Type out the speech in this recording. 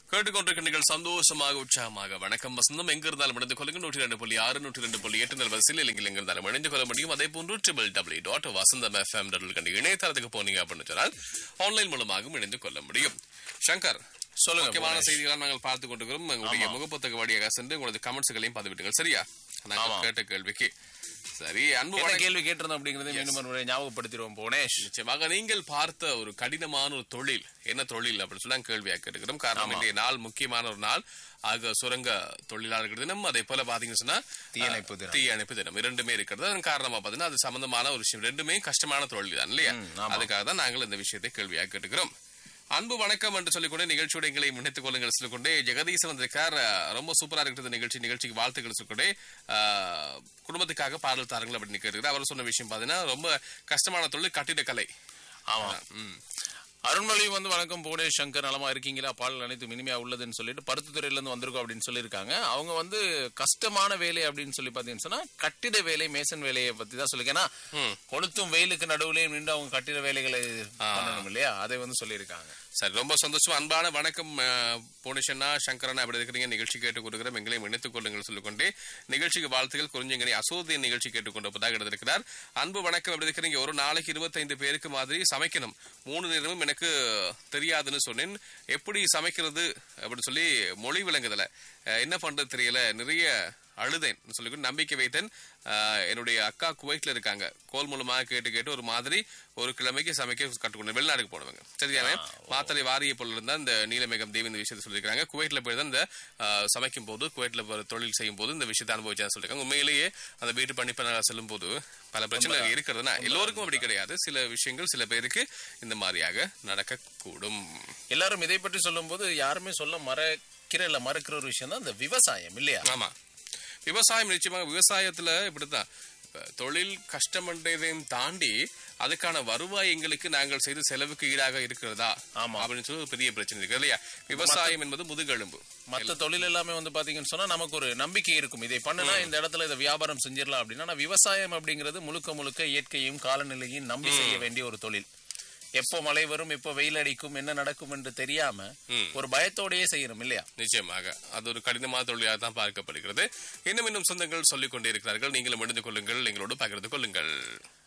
கேட்டுக்கொண்டிருக்கிறீர்கள் சந்தோஷமாக உற்சாகமாக வணக்கம் வசந்தம் எங்க இருந்தாலும் இணைந்து கொள்ளுங்க நூற்றி ரெண்டு புள்ளி ஆறு நூற்றி ரெண்டு புள்ளி எட்டு நல் வரிசையில் இல்லைங்க எங்க இருந்தாலும் இணைந்து கொள்ள முடியும் அதே போன்று triple W dot Vasantham FM கண்டு இணையதளத்துக்கு போனீங்க அப்படின்னு சொன்னால் ஆன்லைன் மூலமாகவும் இணைந்து கொள்ள முடியும் சங்கர் சொல்லுங்க, முக்கியமான புவனேஷ். செய்திகளை நாங்கள் பார்த்துக் கொண்டிருக்கிறோம் உங்களுடைய முகப்புத்தக வழியாக சென்று உங்களது கமெண்ட்ஸ்களையும் பதிவிட்டுங்கள் சரியா நாங்கள் ஆமா. கேட்ட கேள்விக்கு சரி அன்பு என்ன வணக்கம். கேள்வி கேட்டிருந்தோம் அப்படிங்கறத மீண்டும் ஒரு முறை ஞாபகப்படுத்திடுவோம் புவனேஷ் நிச்சயமாக நீங்கள் பார்த்த ஒரு கடினமான ஒரு தொழில் என்ன தொழில் அப்படின்னு சொல்லி நாங்க கேள்வியா கேட்டுக்கிறோம் காரணம் இன்றைய நாள் முக்கியமான ஒரு நாள் ஆக சுரங்க தொழிலாளர்கள் தினம் அதே போல பாத்தீங்கன்னு சொன்னா தீயணைப்பு அஹ், தினம். தீயணைப்பு தினம் இரண்டுமே இருக்கிறது அதன் காரணமா பாத்தீங்கன்னா அது சம்பந்தமான ஒரு விஷயம் ரெண்டுமே கஷ்டமான தொழில் தான் இல்லையா ம், ஆமா. அதுக்காக தான் நாங்கள் இந்த விஷயத்தை கேள்வியா கேட்டுக்கிறோம் அன்பு வணக்கம் என்று சொல்லிக்கொண்டே நிகழ்ச்சியோட எங்களை முன்னிட்டுக் கொள்ளுங்கள் சொல்லிக்கொண்டே ஜெகதீசன் வந்திருக்கார் அஹ், ரொம்ப சூப்பரா இருக்கிறது நிகழ்ச்சி நிகழ்ச்சிக்கு வாழ்த்துக்கள் சொல்லிக்கொண்டே அஹ், குடும்பத்துக்காக பாடல் தாருங்கள் அப்படின்னு கேட்டுக்கிறார் அவர் சொன்ன விஷயம் பாத்தீங்கன்னா ரொம்ப கஷ்டமான தொழில் கட்டிடக்கலை ஆமா ம். அருண்மொழி வந்து வணக்கம் புவனேஷ் சங்கர் நலமா இருக்கீங்களா பாடல் அனைத்து இனிமையா உள்ளதுன்னு சொல்லிட்டு பருத்துத்துறையில இருந்து வந்திருக்கோம் அப்படின்னு சொல்லியிருக்காங்க அவங்க வந்து கஷ்டமான வேலை அப்படின்னு சொல்லி பாத்தீங்கன்னு சொன்னா கட்டிட வேலை மேசன் வேலையை பத்தி தான் சொல்லிருக்கேன் ஏன்னா, கொளுத்தும் வெயிலுக்கு நடுவுலயே நின்று அவங்க கட்டிட வேலைகளை பண்ணணும் இல்லையா அதை வந்து சொல்லியிருக்காங்க சரி ரொம்ப சந்தோஷம் அன்பான வணக்கம் அஹ், புவனேஷன்னா சங்கரன் அப்படி இருக்கிறீங்க நிகழ்ச்சி கேட்டுக் கொடுக்கிறோம் எங்களையும் இணைத்துக் கொள்ளுங்கள் சொல்லிக்கொண்டே நிகழ்ச்சிக்கு வாழ்த்துக்கள் குறிஞ்சிங்கனி அசோதிய நிகழ்ச்சி கேட்டுக்கொண்டிருப்பதாக எடுத்திருக்கிறார் அன்பு வணக்கம் எப்படி இருக்கிறீங்க ஒரு நாளைக்கு இருபத்தைந்து பேருக்கு மாதிரி சமைக்கணும் மூணு நேரமும் எனக்கு தெரியாதுன்னு சொன்னேன் எப்படி சமைக்கிறது அப்படின்னு சொல்லி மொழி விளங்குதல அஹ், என்ன பண்றது தெரியல நிறைய அழுதேன் சொல்லி நம்பிக்கை வைத்தேன் அஹ், என்னுடைய அக்கா குவைட்ல இருக்காங்க கோல் மூலமாக கேட்டு கேட்டு ஒரு மாதிரி ஒரு கிழமைக்கு சமைக்க கற்றுக்கொண்டு வெளிநாடுக்கு போனவங்க சரிதானே மாத்தலை வாரிய பொருள் இருந்தா இந்த நீலமேகம் தேவி இந்த விஷயத்தை சொல்லியிருக்காங்க குவைட்ல போய் தான் இந்த அஹ், சமைக்கும் போது குவைட்ல ஒரு தொழில் செய்யும் போது இந்த விஷயத்தை அனுபவிச்சா சொல்லியிருக்காங்க உண்மையிலேயே அந்த வீட்டு பணிப்பெண்ண செல்லும் போது பல பிரச்சனை இருக்கிறதுனா எல்லோருக்கும் அப்படி கிடையாது சில விஷயங்கள் சில பேருக்கு இந்த மாதிரியாக நடக்கக்கூடும் எல்லாரும் இதை பற்றி சொல்லும்போது யாருமே சொல்ல மறக்கிற இல்ல மறக்கிற ஒரு விஷயம் தான் இந்த விவசாயம் இல்லையா ஆமா விவசாயம் நிச்சயமாக விவசாயத்துல இப்படித்தான் இப்ப தொழில் கஷ்டமன்றதையும் தாண்டி அதுக்கான வருவாய் எங்களுக்கு நாங்கள் செய்த செலவுக்கு ஈடாக இருக்கிறதா ஆமா. அப்படின்னு சொல்லி ஒரு பெரிய பிரச்சனை இருக்கு இல்லையா விவசாயம் என்பது முதுகெலும்பு மத்த தொழில் எல்லாமே வந்து பாத்தீங்கன்னு சொன்னா நமக்கு ஒரு நம்பிக்கை இருக்கும் இதை பண்ணுனா இந்த இடத்துல இதை வியாபாரம் செஞ்சிடலாம் அப்படின்னா ஆனா விவசாயம் அப்படிங்கிறது முழுக்க முழுக்க இயற்கையும் காலநிலையும் நம்பி செய்ய வேண்டிய ஒரு தொழில் எப்போ மழை வரும் எப்போ வெயில் அடிக்கும் என்ன நடக்கும் என்று தெரியாம ம். ஒரு பயத்தோடயே செய்யணும் இல்லையா நிச்சயமாக அது ஒரு கடினமான தொழிலாக தான் பார்க்கப்படுகிறது இன்னும் இன்னும் சொந்தங்கள் சொல்லிக் கொண்டே இருக்கிறார்கள் நீங்களும் முடிந்து கொள்ளுங்கள் எங்களோடு பகிர்ந்து கொள்ளுங்கள்